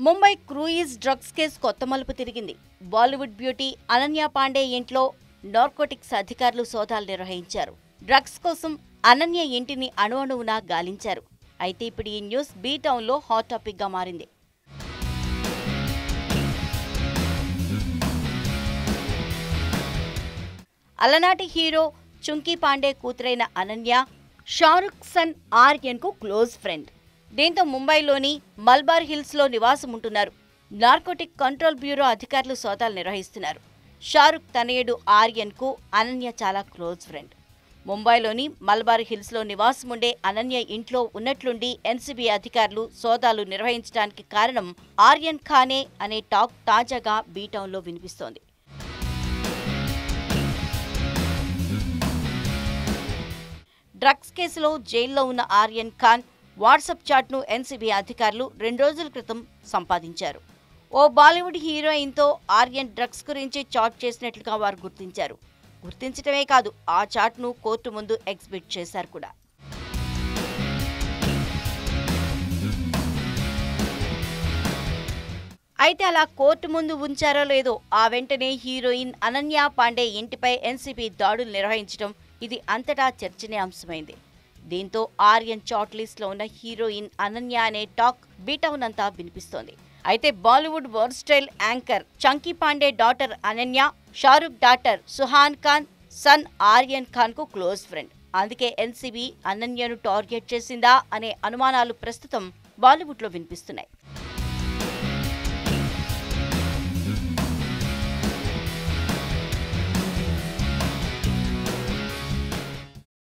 Mumbai cruise drugs case కొత్త మలుపు తిరిగింది బాలీవుడ్ బ్యూటీ అనన్య పాండే ఇంట్లో నార్కోటిక్స్ అధికారులు సోదాలు నిర్వహించారు డ్రగ్స్ కోసం అనన్య ఇంటిని అణువణువునా గాలించారు అయితే ఇప్పుడు ఈ న్యూస్ బీ టౌన్లో హాట్ టాపిక్ గా మారింది అలనాటి హీరో చుంకీ పాండే కూతురైన అనన్య షారుఖ్ సన్ ఆర్యన్ కు క్లోజ్ ఫ్రెండ్ దీంతో ముంబైలోని మల్బార్ హిల్స్ లో నివాసం ఉంటున్నారు నార్కోటిక్ కంట్రోల్ బ్యూరో అధికారులు సోదాలు నిర్వహిస్తున్నారు షారుఖ్ తనయుడు ఆర్యన్ కు అనన్య చాలా క్లోజ్ ఫ్రెండ్ ముంబైలోని మల్బార్ హిల్స్ లో నివాసం ఉండే అనన్య ఇంట్లో ఉన్నట్లుండి ఎన్సీబీ అధికారులు సోదాలు నిర్వహించడానికి కారణం ఆర్యన్ ఖానే అనే టాక్ తాజాగా బీటౌన్లో వినిపిస్తోంది డ్రగ్స్ కేసులో జైల్లో ఉన్న ఆర్యన్ ఖాన్ వాట్సాప్ చాట్ను ఎన్సీబీ అధికారులు రెండు రోజుల క్రితం సంపాదించారు ఓ బాలీవుడ్ హీరోయిన్తో ఆర్యన్ డ్రగ్స్ గురించి చాట్ చేసినట్లుగా వారు గుర్తించారు గుర్తించడమే కాదు ఆ చాట్ను కోర్టు ముందు ఎగ్జిబిట్ చేశారు కూడా అయితే అలా కోర్టు ముందు ఉంచారో లేదో ఆ వెంటనే హీరోయిన్ అనన్య పాండే ఇంటిపై ఎన్సీబీ దాడులు నిర్వహించడం ఇది అంతటా చర్చనీయాంశమైంది దీంతో ఆర్యన్ చాట్ లిస్ట్ లో ఉన్న హీరోయిన్ అనన్య అనే టాక్ బీటౌన్ అంతా వినిపిస్తోంది అయితే Bollywood versatile anchor Chunky Pandey daughter Ananya Shahrukh daughter Suhana Khan son Aryan Khan కు క్లోజ్ ఫ్రెండ్ అందుకే ఎన్సీబీ అనన్యను టార్గెట్ చేసిందా అనే అనుమానాలు ప్రస్తుతం బాలీవుడ్ లో వినిపిస్తున్నాయి